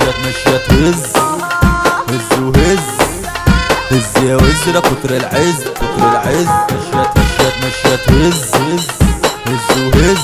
مشيت مشيت هز هز وهز هز يا وزرة كتر العز كتر العز مشيت مشيت مشيت هز هز هز وهز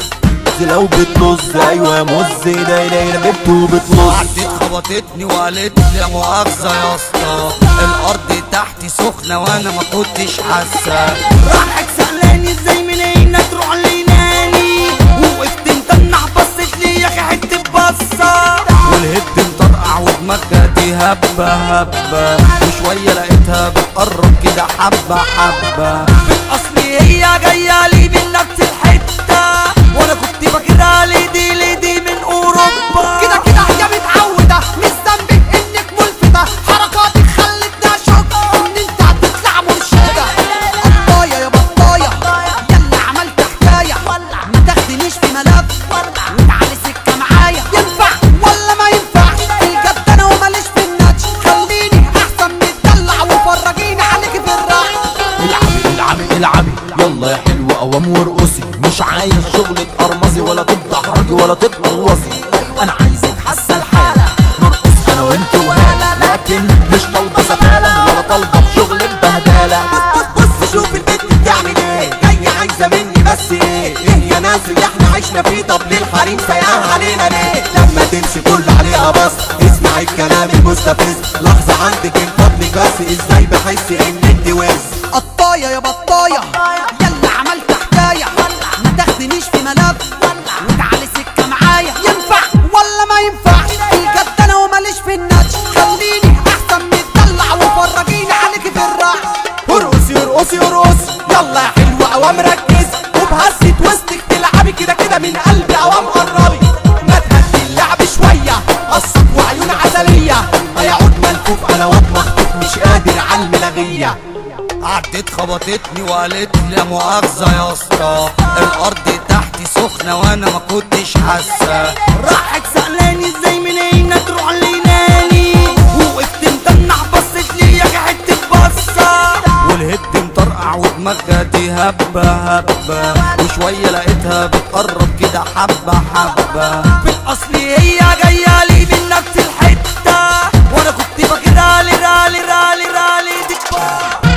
هز لو بتنص ايوه يا مز ايدي ايدي بنت وبتنص عدت خبطتني وقالت لي يا مؤاخذة يا اسطى الارض تحتي سخنة وانا ما كنتش حاسة راحت سألاني ازاي منين تروح ليناني وقفت متنع بصت لي يا اخي حتة بصة والهد مطرقع ودماغها دي هبة هبة وشوية لقيتها بتقرب كده حبة حبة بالاصل هي جاية لي من نفس الحتة وانا كنت فاكرها ليدي ليدي من اوروبا كده كده هي متعودة مش ذنبك انك ملفتة حركاتك خلتني اشك ان انت هتطلع مرشدة قطاية يا بطاية يلا عملت حكاية ما تاخدنيش في ملف وتعالي سكة معايا ينفع ولا ما ينفعش الجد انا وماليش في النتش خليني احسن متدلع وفرجيني عليك في الراحة العبي العبي العبي يلا يا حلوة قوام وارقصي مش عايز شغل تقرمزي ولا تتدحرجي ولا تتقوصي انا عايزك حاسة الحالة نرقص انا وانت وهالة لكن مش طالبة سفالة ولا طالبة بشغل بهدالة بص شوف البنت بتعمل ايه جاية عايزة مني بس ايه ايه يا ناس اللي احنا عشنا فيه طب ليه الحريم سايقاها علينا ليه لما تمشي كل عليها بص اسمع الكلام المستفز لحظة عندك من فضلك بس ازاي بحس ان انت وز قطاية يا بطاية يلا عملت حكاية ما تاخدنيش في ملف وتعالي سكة معايا ينفع ولا ما ينفعش الجد انا وماليش في النتش خليني احسن متدلع وفرجيني عليك في الراحة ارقصي ارقصي ارقصي يلا يا حلوة قوام ركز وبهزة وسطك تلعبي كده كده من قلبي قوام قربي ما تهدي اللعب شوية قصك وعيون عسلية هيعود ملفوف انا مخطوف مش قادر على الملغية عدت خبطتني وقالت لي يا مؤاخذة يا اسطى الارض تحتي سخنة وانا ما كنتش حاسة راحت سألاني ازاي منين تروح ليناني وقفت متنع بصت لي يا أخي حتة بصة والهد مطرقع ودماغها دي هبة هبة وشوية لقيتها بتقرب كده حبة حبة في الأصل هي جاية لي من نفس الحتة وأنا كنت فاكرها لي رالي رالي رالي دي